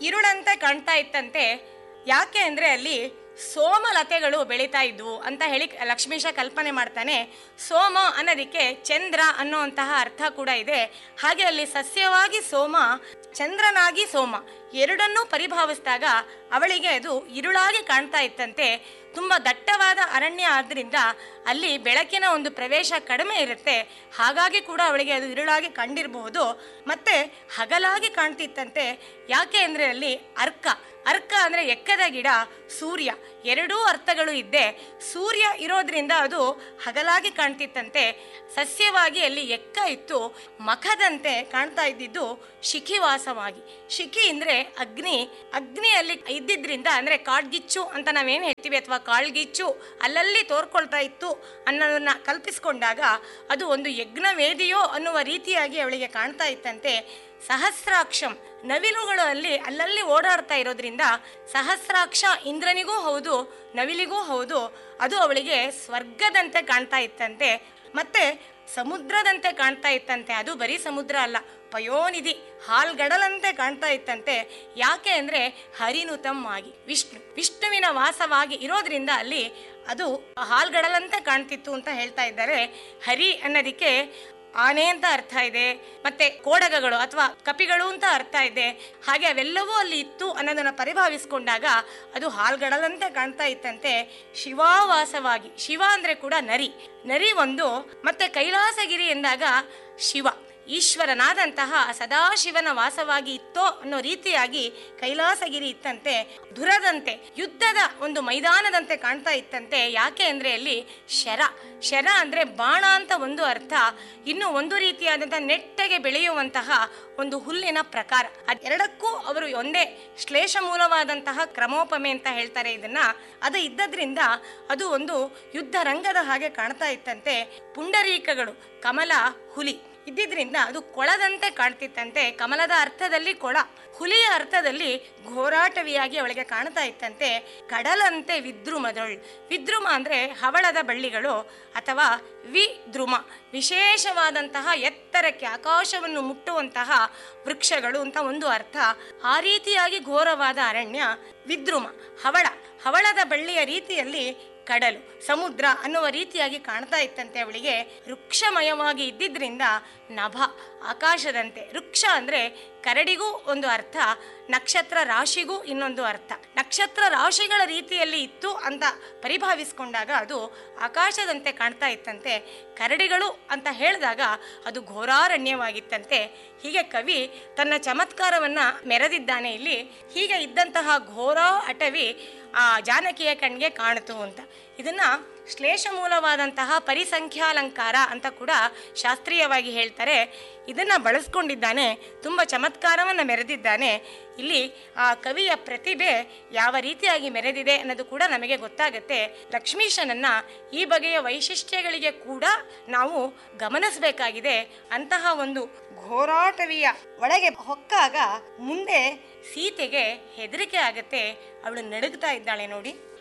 ಇರುಳಂತೆ ಕಾಣ್ತಾ ಇತ್ತಂತೆ ಯಾಕೆ ಅಂದರೆ ಅಲ್ಲಿ ಸೋಮಲತೆಗಳು ಬೆಳೀತಾ ಇದ್ವು ಅಂತ ಹೇಳಿ ಲಕ್ಷ್ಮೀಶ ಕಲ್ಪನೆ ಮಾಡ್ತಾನೆ ಸೋಮ ಅನ್ನೋದಕ್ಕೆ ಚಂದ್ರ ಅನ್ನುವಂತಹ ಅರ್ಥ ಕೂಡ ಇದೆ ಹಾಗೆ ಅಲ್ಲಿ ಸಸ್ಯವಾಗಿ ಸೋಮ ಚಂದ್ರನಾಗಿ ಸೋಮ ಎರಡನ್ನೂ ಪರಿಭಾವಿಸಿದಾಗ ಅವಳಿಗೆ ಅದು ಇರುಳಾಗಿ ಕಾಣ್ತಾ ಇತ್ತಂತೆ ತುಂಬ ದಟ್ಟವಾದ ಅರಣ್ಯ ಆದ್ದರಿಂದ ಅಲ್ಲಿ ಬೆಳಕಿನ ಒಂದು ಪ್ರವೇಶ ಕಡಿಮೆ ಇರುತ್ತೆ ಹಾಗಾಗಿ ಕೂಡ ಅವಳಿಗೆ ಅದು ಇರುಳಾಗಿ ಕಂಡಿರಬಹುದು ಮತ್ತೆ ಹಗಲಾಗಿ ಕಾಣ್ತಿತ್ತಂತೆ ಯಾಕೆ ಅಂದರೆ ಅಲ್ಲಿ ಅರ್ಕ ಅರ್ಕ ಅಂದರೆ ಎಕ್ಕದ ಗಿಡ ಸೂರ್ಯ ಎರಡೂ ಅರ್ಥಗಳು ಇದ್ದೆ ಸೂರ್ಯ ಇರೋದ್ರಿಂದ ಅದು ಹಗಲಾಗಿ ಕಾಣ್ತಿತ್ತಂತೆ ಸಸ್ಯವಾಗಿ ಅಲ್ಲಿ ಎಕ್ಕ ಇತ್ತು ಮಖದಂತೆ ಕಾಣ್ತಾ ಇದ್ದಿದ್ದು ಶಿಖಿವಾಸವಾಗಿ ಶಿಖಿ ಅಂದರೆ ಅಗ್ನಿ ಅಗ್ನಿಯಲ್ಲಿ ಇದ್ದಿದ್ರಿಂದ ಅಂದರೆ ಕಾಡ್ಗಿಚ್ಚು ಅಂತ ನಾವೇನು ಹೇಳ್ತೀವಿ ಅಥವಾ ಕಾಳ್ಗಿಚ್ಚು ಅಲ್ಲಲ್ಲಿ ತೋರ್ಕೊಳ್ತಾ ಇತ್ತು ಅನ್ನೋದನ್ನ ಕಲ್ಪಿಸ್ಕೊಂಡಾಗ ಅದು ಒಂದು ಯಜ್ಞವೇದಿಯೋ ಅನ್ನುವ ರೀತಿಯಾಗಿ ಅವಳಿಗೆ ಕಾಣ್ತಾ ಇತ್ತಂತೆ ಸಹಸ್ರಾಕ್ಷಂ ನವಿಲುಗಳು ಅಲ್ಲಿ ಅಲ್ಲಲ್ಲಿ ಓಡಾಡ್ತಾ ಇರೋದ್ರಿಂದ ಸಹಸ್ರಾಕ್ಷ ಇಂದ್ರನಿಗೂ ಹೌದು ನವಿಲಿಗೂ ಹೌದು ಅದು ಅವಳಿಗೆ ಸ್ವರ್ಗದಂತೆ ಕಾಣ್ತಾ ಇತ್ತಂತೆ ಮತ್ತೆ ಸಮುದ್ರದಂತೆ ಕಾಣ್ತಾ ಇತ್ತಂತೆ ಅದು ಬರೀ ಸಮುದ್ರ ಅಲ್ಲ ಪಯೋನಿಧಿ ಹಾಲ್ಗಡಲಂತೆ ಕಾಣ್ತಾ ಇತ್ತಂತೆ ಯಾಕೆ ಅಂದರೆ ಹರಿನುತಮ್ಮಾಗಿ ವಿಷ್ಣು ವಿಷ್ಣುವಿನ ವಾಸವಾಗಿ ಇರೋದ್ರಿಂದ ಅಲ್ಲಿ ಅದು ಹಾಲ್ಗಡಲಂತೆ ಕಾಣ್ತಿತ್ತು ಅಂತ ಹೇಳ್ತಾ ಇದ್ದಾರೆ ಹರಿ ಅನ್ನೋದಕ್ಕೆ ಆನೆ ಅಂತ ಅರ್ಥ ಇದೆ ಮತ್ತೆ ಕೋಡಗಗಳು ಅಥವಾ ಕಪಿಗಳು ಅಂತ ಅರ್ಥ ಇದೆ ಹಾಗೆ ಅವೆಲ್ಲವೂ ಅಲ್ಲಿ ಇತ್ತು ಅನ್ನೋದನ್ನ ಪರಿಭಾವಿಸ್ಕೊಂಡಾಗ ಅದು ಹಾಲ್ಗಡಲಂತೆ ಕಾಣ್ತಾ ಇತ್ತಂತೆ ಶಿವಾವಾಸವಾಗಿ ಶಿವ ಅಂದ್ರೆ ಕೂಡ ನರಿ ನರಿ ಒಂದು ಮತ್ತೆ ಕೈಲಾಸಗಿರಿ ಎಂದಾಗ ಶಿವ ಈಶ್ವರನಾದಂತಹ ಸದಾಶಿವನ ವಾಸವಾಗಿ ಇತ್ತೋ ಅನ್ನೋ ರೀತಿಯಾಗಿ ಕೈಲಾಸಗಿರಿ ಇತ್ತಂತೆ ದುರದಂತೆ ಯುದ್ಧದ ಒಂದು ಮೈದಾನದಂತೆ ಕಾಣ್ತಾ ಇತ್ತಂತೆ ಯಾಕೆ ಅಂದ್ರೆ ಅಲ್ಲಿ ಶರ ಶರ ಅಂದ್ರೆ ಬಾಣ ಅಂತ ಒಂದು ಅರ್ಥ ಇನ್ನು ಒಂದು ರೀತಿಯಾದಂತಹ ನೆಟ್ಟಗೆ ಬೆಳೆಯುವಂತಹ ಒಂದು ಹುಲ್ಲಿನ ಪ್ರಕಾರ ಅದೆರಡಕ್ಕೂ ಅವರು ಒಂದೇ ಶ್ಲೇಷ ಮೂಲವಾದಂತಹ ಕ್ರಮೋಪಮೆ ಅಂತ ಹೇಳ್ತಾರೆ ಇದನ್ನ ಅದು ಇದ್ದದ್ರಿಂದ ಅದು ಒಂದು ಯುದ್ಧ ರಂಗದ ಹಾಗೆ ಕಾಣ್ತಾ ಇತ್ತಂತೆ ಪುಂಡರೀಕಗಳು ಕಮಲ ಹುಲಿ ಇದ್ದಿದ್ರಿಂದ ಅದು ಕೊಳದಂತೆ ಕಾಣ್ತಿತ್ತಂತೆ ಕಮಲದ ಅರ್ಥದಲ್ಲಿ ಕೊಳ ಹುಲಿಯ ಅರ್ಥದಲ್ಲಿ ಘೋರಾಟವಿಯಾಗಿ ಅವಳಿಗೆ ಕಾಣ್ತಾ ಇತ್ತಂತೆ ಕಡಲಂತೆ ವಿದ್ರುಮದೊಳ್ ವಿದ್ರುಮ ಅಂದ್ರೆ ಹವಳದ ಬಳ್ಳಿಗಳು ಅಥವಾ ವಿದ್ರುಮ ವಿಶೇಷವಾದಂತಹ ಎತ್ತರಕ್ಕೆ ಆಕಾಶವನ್ನು ಮುಟ್ಟುವಂತಹ ವೃಕ್ಷಗಳು ಅಂತ ಒಂದು ಅರ್ಥ ಆ ರೀತಿಯಾಗಿ ಘೋರವಾದ ಅರಣ್ಯ ವಿದ್ರುಮ ಹವಳ ಹವಳದ ಬಳ್ಳಿಯ ರೀತಿಯಲ್ಲಿ ಕಡಲು ಸಮುದ್ರ ಅನ್ನುವ ರೀತಿಯಾಗಿ ಕಾಣ್ತಾ ಇತ್ತಂತೆ ಅವಳಿಗೆ ವೃಕ್ಷಮಯವಾಗಿ ಇದ್ದಿದ್ರಿಂದ ನಭ ಆಕಾಶದಂತೆ ವೃಕ್ಷ ಅಂದ್ರೆ ಕರಡಿಗೂ ಒಂದು ಅರ್ಥ ನಕ್ಷತ್ರ ರಾಶಿಗೂ ಇನ್ನೊಂದು ಅರ್ಥ ನಕ್ಷತ್ರ ರಾಶಿಗಳ ರೀತಿಯಲ್ಲಿ ಇತ್ತು ಅಂತ ಪರಿಭಾವಿಸ್ಕೊಂಡಾಗ ಅದು ಆಕಾಶದಂತೆ ಕಾಣ್ತಾ ಇತ್ತಂತೆ ಕರಡಿಗಳು ಅಂತ ಹೇಳಿದಾಗ ಅದು ಘೋರಾರಣ್ಯವಾಗಿತ್ತಂತೆ ಹೀಗೆ ಕವಿ ತನ್ನ ಚಮತ್ಕಾರವನ್ನ ಮೆರೆದಿದ್ದಾನೆ ಇಲ್ಲಿ ಹೀಗೆ ಇದ್ದಂತಹ ಘೋರ ಅಟವಿ ಆ ಜಾನಕಿಯ ಕಣ್ಗೆ ಕಾಣಿತು ಅಂತ ಇದನ್ನ ಶ್ಲೇಷ ಮೂಲವಾದಂತಹ ಪರಿಸಂಖ್ಯಾಲಂಕಾರ ಅಂತ ಕೂಡ ಶಾಸ್ತ್ರೀಯವಾಗಿ ಹೇಳ್ತಾರೆ ಇದನ್ನ ಬಳಸ್ಕೊಂಡಿದ್ದಾನೆ ತುಂಬ ಚಮತ್ಕಾರವನ್ನು ಮೆರೆದಿದ್ದಾನೆ ಇಲ್ಲಿ ಆ ಕವಿಯ ಪ್ರತಿಭೆ ಯಾವ ರೀತಿಯಾಗಿ ಮೆರೆದಿದೆ ಅನ್ನೋದು ಕೂಡ ನಮಗೆ ಗೊತ್ತಾಗುತ್ತೆ ಲಕ್ಷ್ಮೀಶನನ್ನ ಈ ಬಗೆಯ ವೈಶಿಷ್ಟ್ಯಗಳಿಗೆ ಕೂಡ ನಾವು ಗಮನಿಸಬೇಕಾಗಿದೆ ಅಂತಹ ಒಂದು ಘೋರಾಟವಿಯ ಒಳಗೆ ಹೊಕ್ಕಾಗ ಮುಂದೆ ಸೀತೆಗೆ ಹೆದರಿಕೆ ಆಗತ್ತೆ ಅವಳು ನಡುಗ್ತಾ ಇದ್ದಾಳೆ ನೋಡಿ